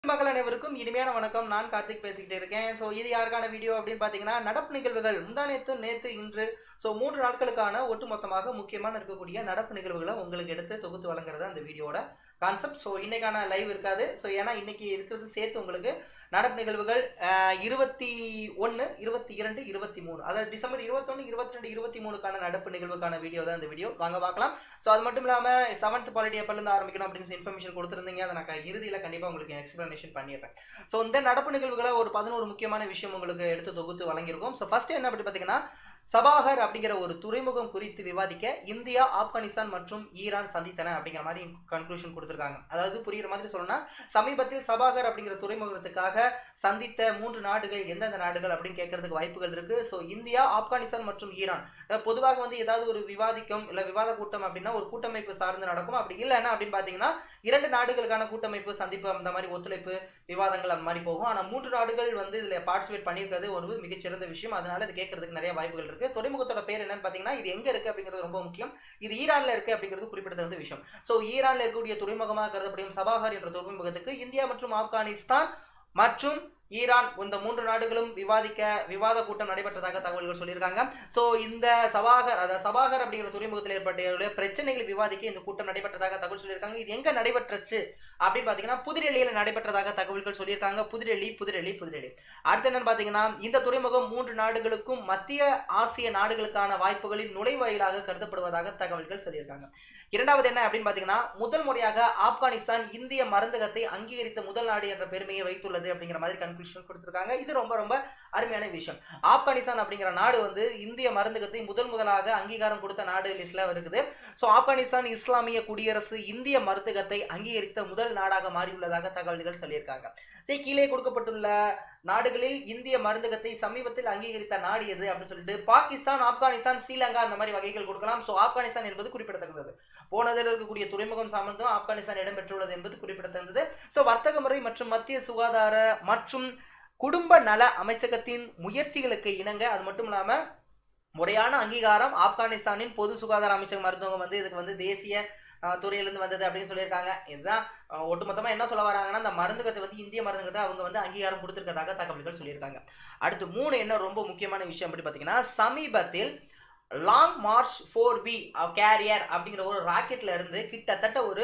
மக்கள் அனைவருக்கும் இனிமையான வணக்கம் நான் கார்த்திக் பேசிக்கிட்டு இருக்கேன் ஸோ இது யாருக்கான வீடியோ அப்படின்னு பார்த்தீங்கன்னா நடப்பு நிகழ்வுகள் முந்தானேத்து நேத்து இன்று ஸோ மூன்று நாட்களுக்கான ஒட்டுமொத்தமாக முக்கியமான இருக்கக்கூடிய நடப்பு நிகழ்வுகளை உங்களுக்கு எடுத்து தொகுத்து வழங்குறது அந்த வீடியோட கான்செப்ட் ஸோ இன்னைக்கான லைவ் இருக்காது ஸோ ஏன்னா இன்னைக்கு இருக்கிறது சேர்த்து உங்களுக்கு நடப்பு நிகழ்வுகள் இருபத்தி ஒன்று இருபத்தி இரண்டு இருபத்தி மூணு அதாவது டிசம்பர் இருபத்தொன்று இருபத்தி ரெண்டு இருபத்தி மூணுக்கான நடப்பு நிகழ்வுக்கான வீடியோ தான் இந்த வீடியோ வாங்க பார்க்கலாம் ஸோ அது மட்டும் இல்லாமல் செவன்த் பாலிட்டி எப்போலேருந்து ஆரம்பிக்கணும் அப்படின்னு இன்ஃபர்மேஷன் கொடுத்துருந்தீங்க அதை நான் இறுதியில் கண்டிப்பாக உங்களுக்கு எக்ஸ்பிளனேஷன் பண்ணிடுறேன் ஸோ இந்த நடப்பு நிகழ்வுகளை ஒரு பதினோரு முக்கியமான விஷயம் உங்களுக்கு எடுத்து தொகுத்து வழங்கியிருக்கோம் ஸோ ஃபர்ஸ்ட் என்ன அப்படி பார்த்தீங்கன்னா சபாகர் அப்படிங்கிற ஒரு துறைமுகம் குறித்து விவாதிக்க இந்தியா ஆப்கானிஸ்தான் மற்றும் ஈரான் சந்தித்தன அப்படிங்கிற மாதிரி கன்க்ளூஷன் கொடுத்துருக்காங்க அதாவது புரியுற மாதிரி சொல்லணும்னா சமீபத்தில் சபாகர் அப்படிங்கிற துறைமுகத்துக்காக சந்தித்த மூன்று நாடுகள் எந்தெந்த நாடுகள் அப்படின்னு கேட்கறதுக்கு வாய்ப்புகள் இருக்கு ஸோ இந்தியா ஆப்கானிஸ்தான் மற்றும் ஈரான் பொதுவாக வந்து ஏதாவது ஒரு விவாதிக்கும் இல்லை விவாத கூட்டம் அப்படின்னா ஒரு கூட்டமைப்பு சார்ந்து நடக்கும் அப்படி இல்லைன்னா அப்படின்னு பார்த்தீங்கன்னா இரண்டு நாடுகளுக்கான கூட்டமைப்பு சந்திப்பு அந்த மாதிரி ஒத்துழைப்பு விவாதங்கள் அந்த மாதிரி போகும் ஆனால் மூன்று நாடுகள் வந்து இதில் பார்ட்டிசிபேட் பண்ணியிருக்கிறது ஒரு மிகச்சிறந்த விஷயம் அதனால இது கேட்கறதுக்கு நிறைய வாய்ப்புகள் இருக்கு துறைமுகத்தோட பேர் என்னன்னு பார்த்தீங்கன்னா இது எங்க இருக்கு அப்படிங்கிறது ரொம்ப முக்கியம் இது ஈரான்ல இருக்கு அப்படிங்கிறது குறிப்பிடத்தகுந்த விஷயம் ஸோ ஈரான்ல இருக்கக்கூடிய துறைமுகமாக கருதப்படும் சபாகர் என்ற துறைமுகத்துக்கு இந்தியா மற்றும் ஆப்கானிஸ்தான் மற்றும் ஈரான் இந்த மூன்று நாடுகளும் விவாதிக்க விவாத கூட்டம் நடைபெற்றதாக தகவல்கள் சொல்லியிருக்காங்க ஸோ இந்த சபாகர் அதாவது சபாகர் அப்படிங்கிற துறைமுகத்தில் ஏற்பட்ட பிரச்சனைகளை விவாதிக்க இந்த கூட்டம் நடைபெற்றதாக தகவல் சொல்லியிருக்காங்க இது எங்க நடைபெற்றுச்சு அப்படின்னு பார்த்தீங்கன்னா புதுடெல்லியில் நடைபெற்றதாக தகவல்கள் சொல்லியிருக்காங்க புதுடெல்லி புதுடெல்லி புதுடெல்லி அடுத்து என்னன்னு பார்த்தீங்கன்னா இந்த துறைமுகம் மூன்று நாடுகளுக்கும் மத்திய ஆசிய நாடுகளுக்கான வாய்ப்புகளின் நுழைவாயிலாக கருதப்படுவதாக தகவல்கள் சொல்லியிருக்காங்க இரண்டாவது என்ன அப்படின்னு பார்த்தீங்கன்னா முதல் முறையாக ஆப்கானிஸ்தான் இந்திய மருந்தகத்தை அங்கீகரித்த முதல் நாடு என்ற பெருமையை வைத்துள்ளது அப்படிங்கிற மாதிரி கன்க்ளூஷன் கொடுத்துருக்காங்க இது ரொம்ப ரொம்ப அருமையான விஷயம் ஆப்கானிஸ்தான் அப்படிங்கிற நாடு வந்து இந்திய மருந்தகத்தை முதல் முதலாக அங்கீகாரம் கொடுத்த நாடு லிஸ்ட்ல இருக்குது ஸோ ஆப்கானிஸ்தான் இஸ்லாமிய குடியரசு இந்திய மருந்தகத்தை அங்கீகரித்த முதல் நாடாக மாறியுள்ளதாக தகவல்கள் சொல்லியிருக்காங்க சரி கீழே கொடுக்கப்பட்டுள்ள நாடுகளில் இந்திய மருந்தகத்தை சமீபத்தில் அங்கீகரித்த நாடு எது அப்படின்னு சொல்லிட்டு பாகிஸ்தான் ஆப்கானிஸ்தான் ஸ்ரீலங்கா அந்த மாதிரி வகைகள் கொடுக்கலாம் ஸோ ஆப்கானிஸ்தான் என்பது குறிப்பிடத்தக்கது போனதில் இருக்கக்கூடிய துறைமுகம் சார்ந்தும் ஆப்கானிஸ்தான் இடம்பெற்றுள்ளது என்பது குறிப்பிடத்தக்கது ஸோ வர்த்தக முறை மற்றும் மத்திய சுகாதார மற்றும் குடும்ப நல அமைச்சகத்தின் முயற்சிகளுக்கு இணங்க அது மட்டும் இல்லாம முறையான அங்கீகாரம் ஆப்கானிஸ்தானின் பொது சுகாதார அமைச்சக மருத்துவம் வந்து இதுக்கு வந்து தேசிய துறையிலிருந்து வந்தது அப்படின்னு சொல்லியிருக்காங்க இதுதான் ஒட்டுமொத்தமாக என்ன சொல்ல வராங்கன்னா அந்த மருந்துகத்தை வந்து இந்திய மருந்துகத்தை அவங்க வந்து அங்கீகாரம் கொடுத்துருக்கதாக தகவல்கள் சொல்லியிருக்காங்க அடுத்து மூணு என்ன ரொம்ப முக்கியமான விஷயம் அப்படி பார்த்தீங்கன்னா சமீபத்தில் Long March four B carrier அப்படிங்கிற ஒரு ராக்கெட்ல இருந்து கிட்டத்தட்ட ஒரு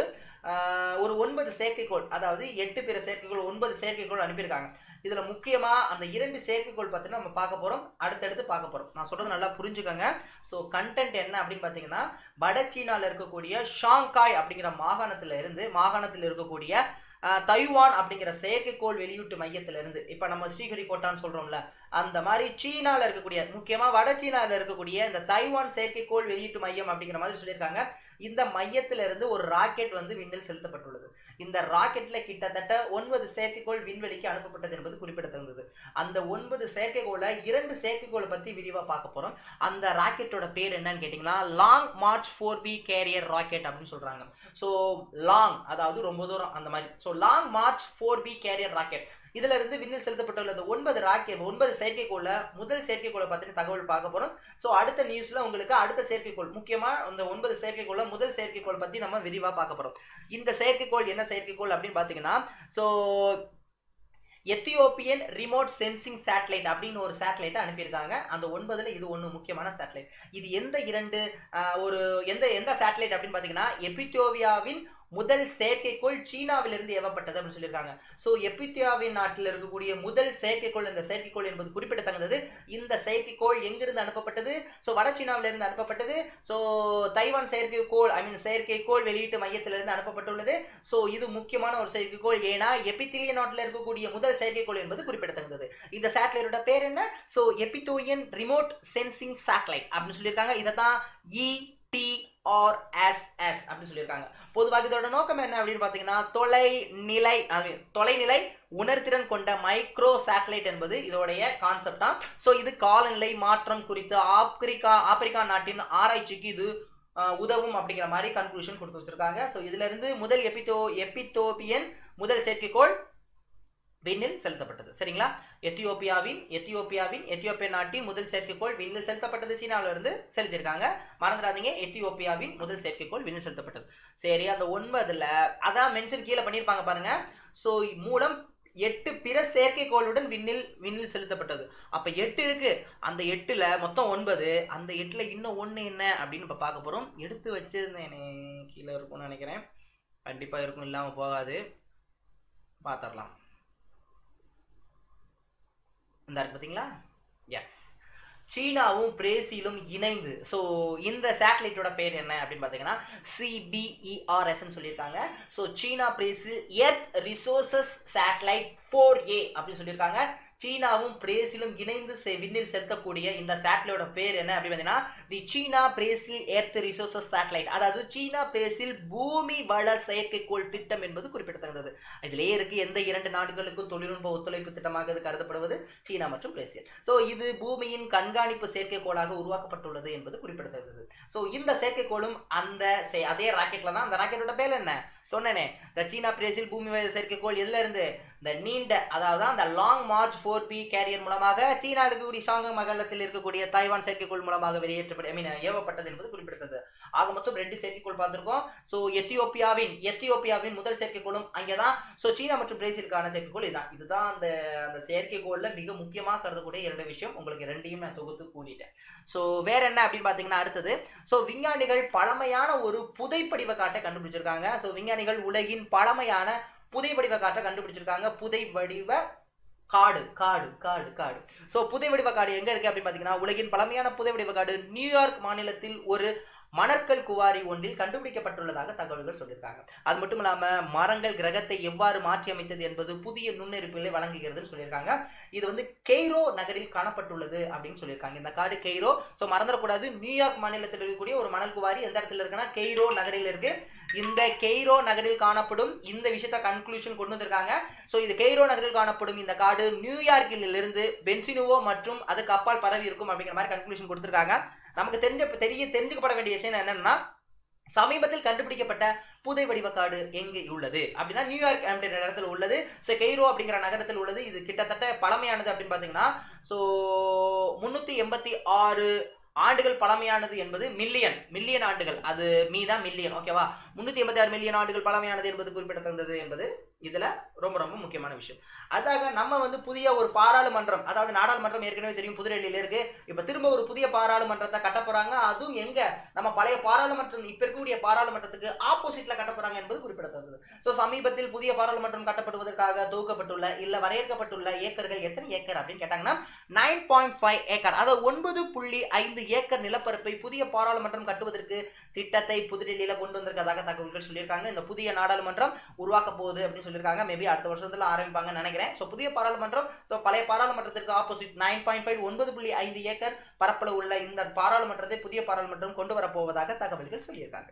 ஒரு ஒன்பது செயற்கைக்கோள் அதாவது எட்டு பிற செயற்கைக்கோள் ஒன்பது செயற்கைக்கோள் அனுப்பியிருக்காங்க இதுல முக்கியமா அந்த இரண்டு செயற்கைக்கோள் பார்த்தீங்கன்னா நம்ம பார்க்க போறோம் அடுத்தடுத்து பார்க்க போறோம் நான் சொல்றது நல்லா புரிஞ்சுக்கோங்க ஸோ கண்டென்ட் என்ன அப்படின்னு பார்த்தீங்கன்னா வட சீனால இருக்கக்கூடிய ஷாங்காய் அப்படிங்கிற மாகாணத்துல இருந்து மாகாணத்தில் இருக்கக்கூடிய தைவான் அப்படிங்கிற செயற்கைக்கோள் வெளியீட்டு மையத்துல இருந்து இப்ப நம்ம ஸ்ரீஹரிகோட்டான்னு சொல்றோம்ல அந்த மாதிரி சீனால இருக்கக்கூடிய முக்கியமா வட சீனால இருக்கக்கூடிய இந்த தைவான் செயற்கைக்கோள் வெளியீட்டு மையம் அப்படிங்கிற மாதிரி சொல்லியிருக்காங்க இந்த மையத்தில இருந்து ஒரு ராக்கெட் வந்து விண்ணில் செலுத்தப்பட்டுள்ளது இந்த ராக்கெட்ல கிட்டத்தட்ட ஒன்பது செயற்கைக்கோள் விண்வெளிக்கு அனுப்பப்பட்டது என்பது குறிப்பிடத்தகுந்தது அந்த ஒன்பது செயற்கைக்கோளை இரண்டு செயற்கைக்கோளை பத்தி விரிவா பார்க்க போறோம் அந்த ராக்கெட்டோட பேர் என்னன்னு கேட்டீங்கன்னா Long March four B carrier rocket அப்படின்னு சொல்றாங்க ஸோ லாங் அதாவது ரொம்ப தூரம் அந்த மாதிரி so Long March four B carrier rocket இதுல இருந்து விண்ணில் செலுத்தப்பட்டுள்ள ஒன்பது ராக்கெட் ஒன்பது செயற்கைக்கோள முதல் செயற்கைக்கோளை பத்தின தகவல் பார்க்க போறோம் ஸோ அடுத்த நியூஸ்ல உங்களுக்கு அடுத்த செயற்கைக்கோள் முக்கியமா இந்த ஒன்பது செயற்கைக்கோள முதல் செயற்கைக்கோள் பத்தி நம்ம விரிவா பார்க்க போறோம் இந்த செயற்கைக்கோள் என்ன செயற்கைக்கோள் அப்படின்னு பாத்தீங்கன்னா so Ethiopian remote sensing satellite அப்படின்னு ஒரு சேட்டலைட்டை அனுப்பியிருக்காங்க அந்த ஒன்பதுல இது ஒன்று முக்கியமான சேட்டலைட் இது எந்த இரண்டு ஒரு எந்த எந்த சேட்டலைட் அப்படின்னு பார்த்தீங்கன்னா எபித்தோவியாவின் முதல் செயற்கைக்கோள் சீனாவிலிருந்து ஏவப்பட்டது அப்படின்னு சொல்லியிருக்காங்க ஸோ எபித்தியாவின் நாட்டில் இருக்கக்கூடிய முதல் செயற்கைக்கோள் இந்த செயற்கைக்கோள் என்பது குறிப்பிடத்தக்கது இந்த செயற்கைக்கோள் எங்கிருந்து அனுப்பப்பட்டது ஸோ வட சீனாவிலிருந்து அனுப்பப்பட்டது ஸோ தைவான் செயற்கைக்கோள் ஐ மீன் செயற்கைக்கோள் வெளியீட்டு மையத்திலிருந்து அனுப்பப்பட்டுள்ளது ஸோ இது முக்கியமான ஒரு செயற்கைக்கோள் ஏன்னா எபித்திலிய நாட்டில் இருக்கக்கூடிய முதல் செயற்கைக்கோள் என்பது குறிப்பிடத்தக்கது இந்த சேட்டலைட்டோட பேர் என்ன so Ethiopian remote sensing satellite அப்படின்னு சொல்லியிருக்காங்க இதை தான் இ ஆர்எஸ்எஸ் அப்படின்னு சொல்லியிருக்காங்க பொதுவாக இதோட நோக்கம் என்ன அப்படின்னு பார்த்தீங்கன்னா தொலைநிலை தொலைநிலை உணர்திறன் கொண்ட மைக்ரோ சேட்டலைட் என்பது இதோடைய கான்செப்ட் தான் ஸோ இது காலநிலை மாற்றம் குறித்து ஆப்பிரிக்கா ஆப்பிரிக்கா நாட்டின் ஆராய்ச்சிக்கு இது உதவும் அப்படிங்கிற மாதிரி கன்க்ளூஷன் கொடுத்து வச்சிருக்காங்க ஸோ இதுல இருந்து முதல் எபித்தோ எபித்தோபியன் முதல் செயற்கைக்கோள் விண்ணில் செலுத்தப்பட்டது சரிங்களா எத்தியோப்பியாவின் எத்தியோப்பியாவின் எத்தியோப்பிய நாட்டின் முதல் செயற்கைக்கோள் விண்ணில் செலுத்தப்பட்டது சீனாவில இருந்து செலுத்தியிருக்காங்க மறந்துடாதீங்க எத்தியோப்பியாவின் முதல் செயற்கைக்கோள் விண்ணில் செலுத்தப்பட்டது சரி அந்த ஒன்பதுல அதான் மென்ஷன் கீழே பண்ணியிருப்பாங்க பாருங்க ஸோ மூலம் எட்டு பிற செயற்கைக்கோளுடன் விண்ணில் விண்ணில் செலுத்தப்பட்டது அப்ப எட்டு இருக்கு அந்த எட்டுல மொத்தம் ஒன்பது அந்த எட்டுல இன்னும் ஒண்ணு என்ன அப்படின்னு இப்ப பார்க்க போறோம் எடுத்து வச்சிருந்தேனே கீழே இருக்கும்னு நினைக்கிறேன் கண்டிப்பா இருக்கும் இல்லாம போகாது பார்த்துடலாம் இந்த இருக்கு பார்த்தீங்களா எஸ் சீனாவும் பிரேசிலும் இணைந்து ஸோ இந்த சேட்டலைட்டோட பேர் என்ன அப்படின்னு பார்த்தீங்கன்னா சிபிஇஆர்எஸ்ன்னு சொல்லியிருக்காங்க so China Brazil earth resources satellite four A அப்படின்னு சொல்லியிருக்காங்க சீனாவும் பிரேசிலும் இணைந்து செ- விண்ணில் செலுத்தக்கூடிய இந்த சேட்டலைட்டோட பேர் என்ன அப்படின்னு பார்த்தீங்கன்னா the China Brazil earth resources satellite அதாவது சீனா பிரேசில் பூமி வள செயற்கைக்கோள் திட்டம் என்பது குறிப்பிடத்தக்கது இதிலே இருக்கு எந்த இரண்டு நாடுகளுக்கும் தொழில்நுட்ப ஒத்துழைப்பு திட்டமாக இது கருதப்படுவது சீனா மற்றும் பிரேசில் ஸோ இது பூமியின் கண்காணிப்பு செயற்கைக்கோளாக உருவாக்கப்பட்டுள்ளது என்பது குறிப்பிடத்தக்கது ஸோ இந்த செயற்கைக்கோளும் அந்த செ- அதே ராக்கெட்ல தான் அந்த ராக்கெட்டோட பேர் என்ன சொன்னேனே இந்த சீனா பிரேசில் பூமி வழி செயற்கைக்கோள் எதுல இருந்து இந்த நீண்ட அதாவது அந்த Long March four B carrier மூலமாக சீனா இருக்கக்கூடிய ஷாங்காங் மண்டலத்தில் இருக்கக்கூடிய தாய்வான் செயற்கைக்கோள் மூலமாக வெளியேற்றப்பட ஐ மீன் ஏவப்பட்டது என்பது குறிப்பிடத்தக்கது ஆக மொத்தம் ரெண்டு செயற்கைக்கோள் பார்த்திருக்கோம் ஸோ எத்தியோப்பியாவின் எத்தியோப்பியாவின் முதல் செயற்கைக்கோளும் அங்கேதான் ஸோ சீனா மற்றும் பிரேசிலுக்கான செயற்கைக்கோள் இதுதான் இதுதான் அந்த அந்த செயற்கைக்கோள்ல மிக முக்கியமாக கருதக்கூடிய இரண்டு விஷயம் உங்களுக்கு ரெண்டையும் நான் தொகுத்து கூறிட்டேன் ஸோ வேற என்ன அப்படின்னு பார்த்தீங்கன்னா அடுத்தது ஸோ விஞ்ஞானிகள் பழமையான ஒரு புதைப்படிவ காட்டை கண்டுபிடிச்சிருக்காங்க ஸோ விஞ்ஞானிகள் உலகின் பழமையான புதை வடிவ காட்டை கண்டுபிடிச்சிருக்காங்க புதை வடிவ காடு காடு காடு காடு ஸோ புதை வடிவ காடு எங்க இருக்கு அப்படின்னு பார்த்தீங்கன்னா உலகின் பழமையான புதை வடிவ காடு நியூயார்க் மாநிலத்தில் ஒரு மணற்கல் குவாரி ஒன்றில் கண்டுபிடிக்கப்பட்டுள்ளதாக தகவல்கள் சொல்லியிருக்காங்க அது மட்டும் இல்லாம மரங்கள் கிரகத்தை எவ்வாறு மாற்றி அமைத்தது என்பது புதிய நுண்ணறிவுகளை வழங்குகிறதுன்னு சொல்லியிருக்காங்க இது வந்து கெய்ரோ நகரில் காணப்பட்டுள்ளது அப்படின்னு சொல்லியிருக்காங்க இந்த காடு கெய்ரோ ஸோ மறந்துடக்கூடாது நியூயார்க் மாநிலத்தில் இருக்கக்கூடிய ஒரு மணல் குவாரி எந்த இடத்துல இருக்குன்னா கெய்ரோ நகரில் இருக்கு இந்த கெய்ரோ நகரில் காணப்படும் இந்த விஷயத்த கன்க்ளூஷன் கொண்டு வந்திருக்காங்க ஸோ இது கெய்ரோ நகரில் காணப்படும் இந்த காடு நியூயார்க்கில் இருந்து பென்சினுவோ மற்றும் அதுக்கு அப்பால் பரவி இருக்கும் அப்படிங்கிற மாதிரி கன்க்ளூஷன் கொடுத்திருக்காங்க நமக்கு தெரிஞ்ச தெரிய தெரிஞ்சுக்கப்பட வேண்டிய விஷயம் என்னன்னா சமீபத்தில் கண்டுபிடிக்கப்பட்ட புதை வடிவ காடு எங்கே உள்ளது அப்படின்னா நியூயார்க் அப்படின்ற இடத்துல உள்ளது ஸோ கெய்ரோ அப்படிங்கிற நகரத்தில் உள்ளது இது கிட்டத்தட்ட பழமையானது அப்படின்னு பார்த்தீங்கன்னா ஸோ முன்னூத்தி எண்பத்தி ஆறு ஆண்டுகள் பழமையானது என்பது மில்லியன் மில்லியன் ஆண்டுகள் அது மீதான் மில்லியன் ஓகேவா முன்னூத்தி எண்பத்தி ஆறு மில்லியன் ஆண்டுகள் பழமையானது என்பது குறிப்பிடத்தக்கது என்பது இதுல ரொம்ப ரொம்ப முக்கியமான விஷயம் அதாக நம்ம வந்து புதிய ஒரு பாராளுமன்றம் அதாவது நாடாளுமன்றம் ஏற்கனவே தெரியும் புதுடெல்லியில இருக்கு இப்ப திரும்ப ஒரு புதிய பாராளுமன்றத்தை கட்ட போறாங்க அதுவும் எங்க நம்ம பழைய பாராளுமன்றம் இப்ப இருக்கக்கூடிய பாராளுமன்றத்துக்கு ஆப்போசிட்ல கட்ட போறாங்க என்பது குறிப்பிடத்தக்கது சோ சமீபத்தில் புதிய பாராளுமன்றம் கட்டப்படுவதற்காக தொகுக்கப்பட்டுள்ள இல்ல வரையறுக்கப்பட்டுள்ள ஏக்கர்கள் எத்தனை ஏக்கர் அப்படின்னு கேட்டாங்கன்னா நைன் பாயிண்ட் ஃபைவ் ஏக்கர் அதாவது ஒன்பது புள்ளி ஐந்து ஏக்கர் நிலப்பரப்பை புதிய பாராளுமன்றம் கட்டுவதற்கு திட்டத்தை புதுடெல்லியில கொண்டு வந்திருக்கதாக தகவல்கள் சொல்லியிருக்காங்க இந்த புதிய நாடாளுமன்றம் உருவாக்க போகுது அப்படின்னு சொல்லியிருக்காங்க மேபி அடுத்த வருஷத்துல ஆரம்பிப்பாங்கன்னு நினைக்கிறேன் ஸோ புதிய பாராளுமன்றம் ஸோ பழைய பாராளுமன்றத்திற்கு ஆப்போசிட் நைன் பாயிண்ட் ஃபைவ் ஒன்பது புள்ளி ஐந்து ஏக்கர் பரப்பளவு உள்ள இந்த பாராளுமன்றத்தை புதிய பாராளுமன்றம் கொண்டு வரப்போவதாக தகவல்கள் சொல்லியிருக்காங்க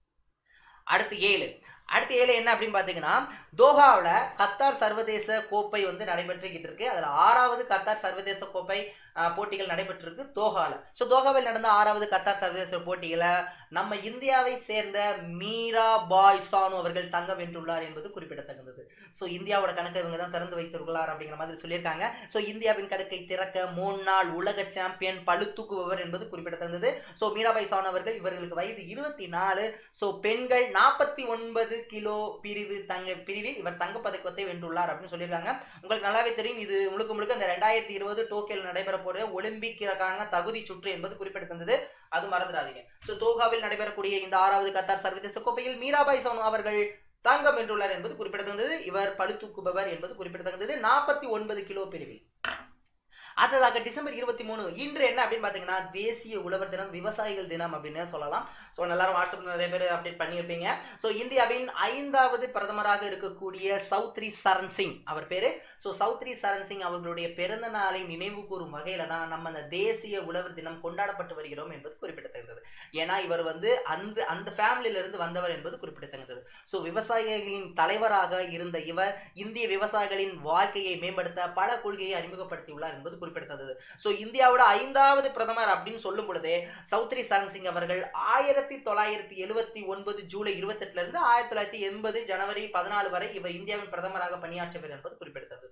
அடுத்து ஏழு அடுத்து ஏழு என்ன அப்படின்னு பார்த்தீங்கன்னா தோஹாவில் கத்தார் சர்வதேச கோப்பை வந்து நடைபெற்றுக்கிட்டு இருக்கு அதில் ஆறாவது கத்தார் சர்வதேச கோப்பை அஹ், போட்டிகள் நடைபெற்றிருக்கு தோஹாவில் ஸோ தோஹாவில் நடந்த ஆறாவது கத்தார் சர்வதேச போட்டியில நம்ம இந்தியாவை சேர்ந்த மீரா பாய் சானு அவர்கள் தங்கம் வென்றுள்ளார் என்பது குறிப்பிடத்தக்கது ஸோ இந்தியாவோட கணக்கை இவங்க தான் திறந்து வைத்துள்ளார் அப்படிங்கிற மாதிரி சொல்லியிருக்காங்க ஸோ இந்தியாவின் கணக்கை திறக்க மூணு நாள் உலக சாம்பியன் பளுதூக்குபவர் என்பது குறிப்பிடத்தக்கது ஸோ மீராபாய் சானு அவர்கள் இவர்களுக்கு வயது இருபத்தி நாலு ஸோ பெண்கள் நாற்பத்தி ஒன்பது கிலோ பிரிவு தங்க பிரிவில் இவர் தங்கப்பதக்கத்தை வென்றுள்ளார் அப்படின்னு சொல்லியிருக்காங்க உங்களுக்கு நல்லாவே தெரியும் இது முழுக்க முழுக்க இந்த ரெண்டாயிரத்தி இருபது டோக்கியோவில் நடைபெற போற ஒலிம்பிக்கிற்கான தகுதி சுற்று என்பது குறிப்பிடத்தக்கது அது மறந்துடாதீங்க ஸோ தோகாவில் நடைபெறக்கூடிய இந்த ஆறாவது கத்தார் சர்வதேச கோப்பையில் மீராபாய் சோனு அவர்கள் தங்கம் வென்றுள்ளார் என்பது குறிப்பிடத்தக்கது இவர் பளுதூக்குபவர் என்பது குறிப்பிடத்தக்கது நாற்பத்தி ஒன்பது கிலோ பிரிவில் அடுத்ததாக டிசம்பர் இருபத்தி மூணு இன்று என்ன அப்படின்னு பார்த்தீங்கன்னா தேசிய உழவர் தினம் விவசாயிகள் தினம் அப்படின்னு சொல்லலாம் ஸோ எல்லாரும் வாட்ஸ்அப் நிறைய பேர் அப்டேட் பண்ணியிருப்பீங்க ஸோ இந்தியாவின் ஐந்தாவது பிரதமராக இருக்கக்கூடிய சௌத்ரி சரண் சிங் அவர் பேரு ஸோ சௌத்ரி சரண் சிங் அவர்களுடைய பிறந்த நாளை நினைவு கூறும் வகையில தான் நம்ம அந்த தேசிய உழவர் தினம் கொண்டாடப்பட்டு வருகிறோம் என்பது குறிப்பிடத்தக்கது ஏன்னா இவர் வந்து அந்த அந்த ஃபேமிலியில இருந்து வந்தவர் என்பது குறிப்பிடத்தக்கது ஸோ விவசாயிகளின் தலைவராக இருந்த இவர் இந்திய விவசாயிகளின் வாழ்க்கையை மேம்படுத்த பல கொள்கையை அறிமுகப்படுத்தியுள்ளார் என்பது குறிப்பிடத்தக்கது ஸோ இந்தியாவோட ஐந்தாவது பிரதமர் அப்படின்னு சொல்லும் பொழுதே சௌத்ரி சரண் சிங் அவர்கள் ஆயிரத்தி தொள்ளாயிரத்தி எழுபத்தி ஒன்பது ஜூலை இருபத்தெட்டுல இருந்து ஆயிரத்தி தொள்ளாயிரத்தி எண்பது ஜனவரி பதினாலு வரை இவர் இந்தியாவின் பிரதமராக பணியாற்றியவர் என்பது குறிப்பிடத்தக்கது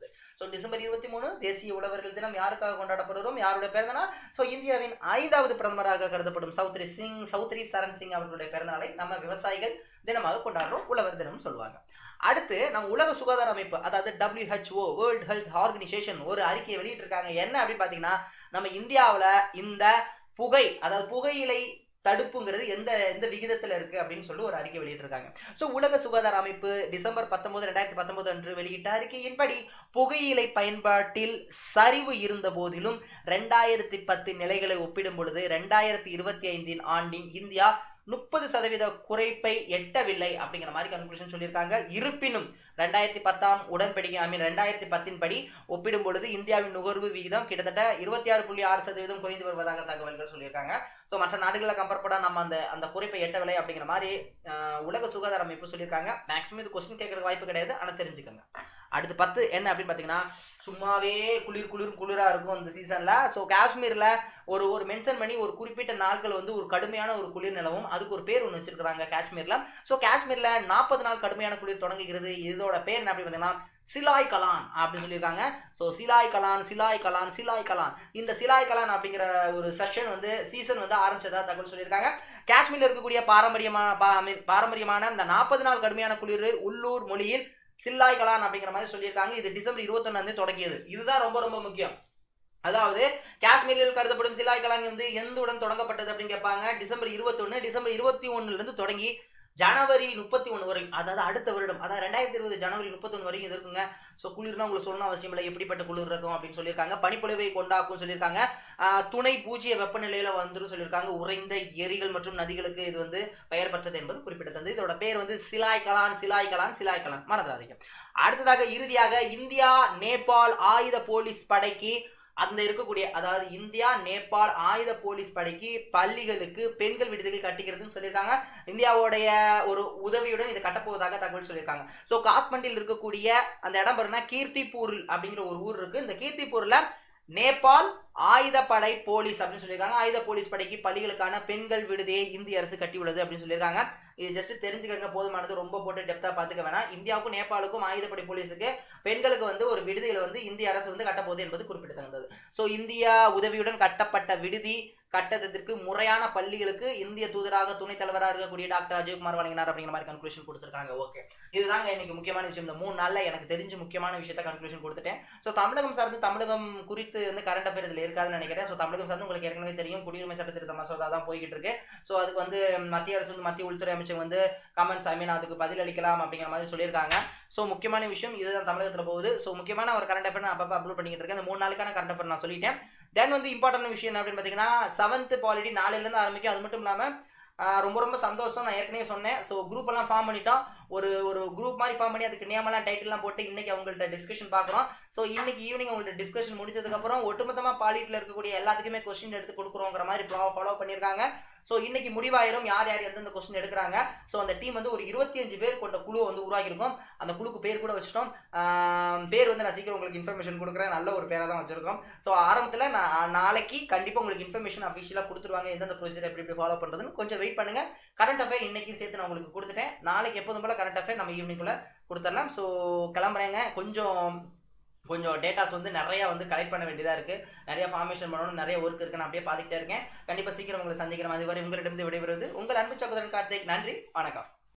ஸோ டிசம்பர் இருபத்தி மூணு தேசிய உழவர்கள் தினம் யாருக்காக கொண்டாடப்படுகிறோம் யாருடைய பிறந்தநாள் ஸோ இந்தியாவின் ஐந்தாவது பிரதமராக கருதப்படும் சௌத்ரி சிங் சௌத்ரி சரண் சிங் அவர்களுடைய பிறந்தநாளை நம்ம விவசாயிகள் தினமாக கொண்டாடுறோம் உழவர் தினம் சொல்லுவாங்க அடுத்து நம்ம உலக சுகாதார அமைப்பு அதாவது WHO வேர்ல்ட் ஹெல்த் ஆர்கனைசேஷன் ஒரு அறிக்கையை வெளியிட்டிருக்காங்க என்ன அப்படின்னு பார்த்தீங்கன்னா நம்ம இந்தியாவில் இந்த புகை அதாவது புகையிலை தடுப்புங்கிறது எந்த எந்த விகிதத்தில் இருக்கு அப்படின்னு சொல்லி ஒரு அறிக்கை வெளியிட்டிருக்காங்க ஸோ உலக சுகாதார அமைப்பு டிசம்பர் பத்தொன்பது ரெண்டாயிரத்தி பத்தொன்பது அன்று வெளியிட்ட அறிக்கையின்படி புகையிலை பயன்பாட்டில் சரிவு இருந்த போதிலும் ரெண்டாயிரத்தி பத்து நிலைகளை ஒப்பிடும் பொழுது ரெண்டாயிரத்தி இருபத்தி ஐந்தின் ஆண்டின் இந்தியா முப்பது சதவீத குறைப்பை எட்டவில்லை அப்படிங்கிற மாதிரி கன்க்ளூஷன் சொல்லியிருக்காங்க இருப்பினும் ரெண்டாயிரத்தி பத்தாம் உடன்படிக்கை ஐ மீன் ரெண்டாயிரத்தி பத்தின் படி ஒப்பிடும் பொழுது இந்தியாவின் நுகர்வு விகிதம் கிட்டத்தட்ட இருபத்தி ஆறு புள்ளி ஆறு சதவீதம் குறைந்து வருவதாக தகவல்கள் சொல்லியிருக்காங்க ஸோ மற்ற நாடுகளை கம்பேர் பண்ண நம்ம அந்த அந்த குறைப்பை எட்டவில்லை அப்படிங்கிற மாதிரி ஆஹ், உலக சுகாதார அமைப்பு சொல்லியிருக்காங்க மேக்ஸிமம் இது கொஸ்டின் கேட்கறது வாய்ப்பு கிடையாது ஆனால் தெரிஞ்சுக்கோங்க அடுத்து பத்து என்ன அப்படின்னு பார்த்தீங்கன்னா சும்மாவே குளிர் குளிர் குளிரா இருக்கும் இந்த சீசன்ல ஸோ காஷ்மீர்ல ஒரு ஒரு மென்ஷன் பண்ணி ஒரு குறிப்பிட்ட நாட்கள் வந்து ஒரு கடுமையான ஒரு குளிர் நிலவும் அதுக்கு ஒரு பேர் ஒன்று வச்சிருக்காங்க காஷ்மீர்ல ஸோ காஷ்மீர்ல நாற்பது நாள் கடுமையான குளிர் தொடங்குகிறது இதோட பேர் என்ன அப்படின்னு பார்த்தீங்கன்னா சிலாய் கலான் அப்படின்னு சொல்லியிருக்காங்க ஸோ சிலாய் கலான் சிலாய் கலான் சிலாய் கலான் இந்த சிலாய் கலான் அப்படிங்கிற ஒரு செஷன் வந்து சீசன் வந்து ஆரம்பிச்சதா தகவல் சொல்லியிருக்காங்க காஷ்மீர்ல இருக்கக்கூடிய பாரம்பரியமான பா- I mean, பாரம்பரியமான இந்த நாற்பது நாள் கடுமையான குளிர் உள்ளூர் மொழியில் சில்லாய் கலான் அப்படிங்கிற மாதிரி சொல்லியிருக்காங்க இது டிசம்பர் இருபத்தொன்னு தொடங்கியது இதுதான் ரொம்ப ரொம்ப முக்கியம் அதாவது காஷ்மீரில் கருதப்படும் சிலாய் கலான் வந்து எந்துடன் தொடங்கப்பட்டது அப்படின்னு கேட்பாங்க டிசம்பர் இருபத்தொன்னு டிசம்பர் இருபத்தி ஒண்ணுல இருந்து தொடங்கி ஜனவரி முப்பத்தி ஒன்று வரைக்கும் அதாவது அடுத்த வருடம் அதாவது ரெண்டாயிரத்தி இருபது ஜனவரி முப்பத்தொன்று வரைக்கும் இது இருக்குங்க ஸோ குளிர்னா உங்களுக்கு சொல்லணும் அவசியம் இல்லை எப்படிப்பட்ட குளிர் இருக்கும் அப்படின்னு சொல்லியிருக்காங்க பனிப்பொழிவை கொண்டாக்கும் சொல்லியிருக்காங்க ஆஹ் துணை பூஜ்ஜிய வெப்பநிலையில வந்துரும் சொல்லியிருக்காங்க உறைந்த ஏரிகள் மற்றும் நதிகளுக்கு இது வந்து பெயர் பெற்றது என்பது குறிப்பிடத்தக்கது இதோட பேர் வந்து சிலாய் கலான் சிலாய் கலான் சிலாய் கலான் மறந்துடாதீங்க அடுத்ததாக இறுதியாக இந்தியா நேபாள் ஆயுத போலீஸ் படைக்கு அந்த இருக்கக்கூடிய அதாவது இந்தியா நேபாள் ஆயுத போலீஸ் படைக்கு பள்ளிகளுக்கு பெண்கள் விடுதிகள் கட்டிக்கிறதுன்னு சொல்லியிருக்காங்க இந்தியாவுடைய ஒரு உதவியுடன் இதை கட்டப்போவதாக தகவல் சொல்லியிருக்காங்க ஸோ காத்மண்டில் இருக்கக்கூடிய அந்த இடம் பாருன்னா கீர்த்திப்பூர் அப்படிங்கிற ஒரு ஊர் இருக்கு இந்த கீர்த்திப்பூர்ல நேபாள் ஆயுதப்படை போலீஸ் அப்படின்னு சொல்லியிருக்காங்க ஆயுத போலீஸ் படைக்கு பள்ளிகளுக்கான பெண்கள் விடுதியை இந்திய அரசு கட்டியுள்ளது அப்படின்னு சொல்லியிருக்காங்க இது ஜஸ்ட் தெரிஞ்சுக்கங்க போதுமானது ரொம்ப போட்டு டெப்தா பார்த்துக்க வேணாம் இந்தியாவுக்கும் நேபாளுக்கும் ஆயுதப்படை போலீஸுக்கு பெண்களுக்கு வந்து ஒரு விடுதிகளை வந்து இந்திய அரசு வந்து கட்டப்போகுது என்பது குறிப்பிடத்தக்கது ஸோ இந்தியா உதவியுடன் கட்டப்பட்ட விடுதி கட்டதற்கு முறையான பள்ளிகளுக்கு இந்திய தூதராக துணைத் தலைவராக இருக்கக்கூடிய டாக்டர் அஜய்குமார் வழங்கினார் அப்படிங்கிற மாதிரி கன்க்ளூஷன் கொடுத்துருக்காங்க ஓகே இதுதாங்க இன்னைக்கு முக்கியமான விஷயம் இந்த மூணு நாள்ல எனக்கு தெரிஞ்ச முக்கியமான விஷயத்த கன்க்ளூஷன் கொடுத்துட்டேன் ஸோ தமிழகம் சார்ந்து தமிழகம் குறித்து வந்து கரண்ட் அஃபேர் இதில் இருக்காதுன்னு நினைக்கிறேன் ஸோ தமிழகம் சார்ந்து உங்களுக்கு ஏற்கனவே தெரியும் குடியுரிமை சட்ட திருத்த மசோதா தான் போய்கிட்டு இருக்கு ஸோ அதுக்கு வந்து மத்திய அரசு வந்து மத்திய உள்துறை அமைச்சர் வந்து கமெண்ட்ஸ் ஐ மீன் அதுக்கு பதில் அளிக்கலாம் அப்படிங்கிற மாதிரி சொல்லியிருக்காங்க ஸோ முக்கியமான விஷயம் இதுதான் தமிழகத்தில் போகுது ஸோ முக்கியமான ஒரு கரண்ட் அஃபேர் நான் அப்பப்போ அப்லோட் பண்ணிக்கிட்டு இருக்கேன் இந்த மூணு நாளுக்கான கரண்ட் அஃபேர் நான் சொல்லிட்டேன் தென் வந்து இம்பார்ட்டன்ட் விஷயம் என்ன அப்படின்னு பார்த்தீங்கன்னா செவன்த் பாலிட்டி நாளையிலேருந்து ஆரம்பிக்கும் அது மட்டும் இல்லாமல் ரொம்ப ரொம்ப சந்தோஷம் நான் ஏற்கனவே சொன்னேன் ஸோ குரூப் எல்லாம் ஃபார்ம் பண்ணிட்டோம் ஒரு ஒரு குரூப் மாதிரி ஃபார்ம் பண்ணி அதுக்கு நேமெல்லாம் டைட்டில்லாம் போட்டு இன்னைக்கு அவங்கள்ட்ட டிஸ்கஷன் பார்க்குறோம் ஸோ இன்னைக்கு ஈவினிங் அவங்கள்ட்ட டிஸ்கஷன் முடிச்சதுக்கப்புறம் ஒட்டுமொத்தமாக பாலிட்டியில் இருக்கக்கூடிய எல்லாத்துக்குமே கொஸ்டின் எடுத்து கொடுக்குறோங்கிற மாதிரி ஃபாலோ பண்ணியிருக்காங்க ஸோ இன்னைக்கு முடிவாயிரும் யார் யார் எந்தெந்த கொஸ்டின் எடுக்கிறாங்க ஸோ அந்த டீம் வந்து ஒரு இருபத்தி அஞ்சு பேர் கொண்ட குழுவை வந்து உருவாக்கியிருக்கோம் அந்த குழுக்கு பேர் கூட வச்சுட்டோம் ஆம், பேர் வந்து நான் சீக்கிரம் உங்களுக்கு இன்ஃபர்மேஷன் கொடுக்குறேன் நல்ல ஒரு பேராக தான் வச்சிருக்கோம் ஸோ ஆரம்பத்தில் நான் நாளைக்கு கண்டிப்பாக உங்களுக்கு இன்ஃபர்மேஷன் அஃபிஷியலாக கொடுத்துருவாங்க எந்தெந்த ப்ரொசீஜர் எப்படி எப்படி ஃபாலோ பண்ணுறதுன்னு கொஞ்சம் வெயிட் பண்ணுங்க கரண்ட் அஃபேர் இன்னைக்கு சேர்த்து நான் உங்களுக்கு கொடுத்துட்டேன் நாளைக்கு எப்போதும் போல கரண்ட் அஃபேர் நம்ம ஈவினிங்குள்ள கொடுத்துடலாம் ஸோ கிளம்புறேங்க கொஞ்சம் கொஞ்சம் டேட்டாஸ் வந்து நிறைய வந்து கலெக்ட் பண்ண வேண்டியதாக இருக்கு நிறைய ஃபார்மேஷன் பண்ணணும் நிறைய ஒர்க் இருக்கு நான் அப்படியே பார்த்துக்கிட்டே இருக்கேன் கண்டிப்பாக சீக்கிரம் உங்களை சந்திக்கிற மாதிரி வரை உங்களிடம் விடைபெறுவது உங்கள் அன்பு சகோதரன் கார்த்திக் நன்றி வணக்கம்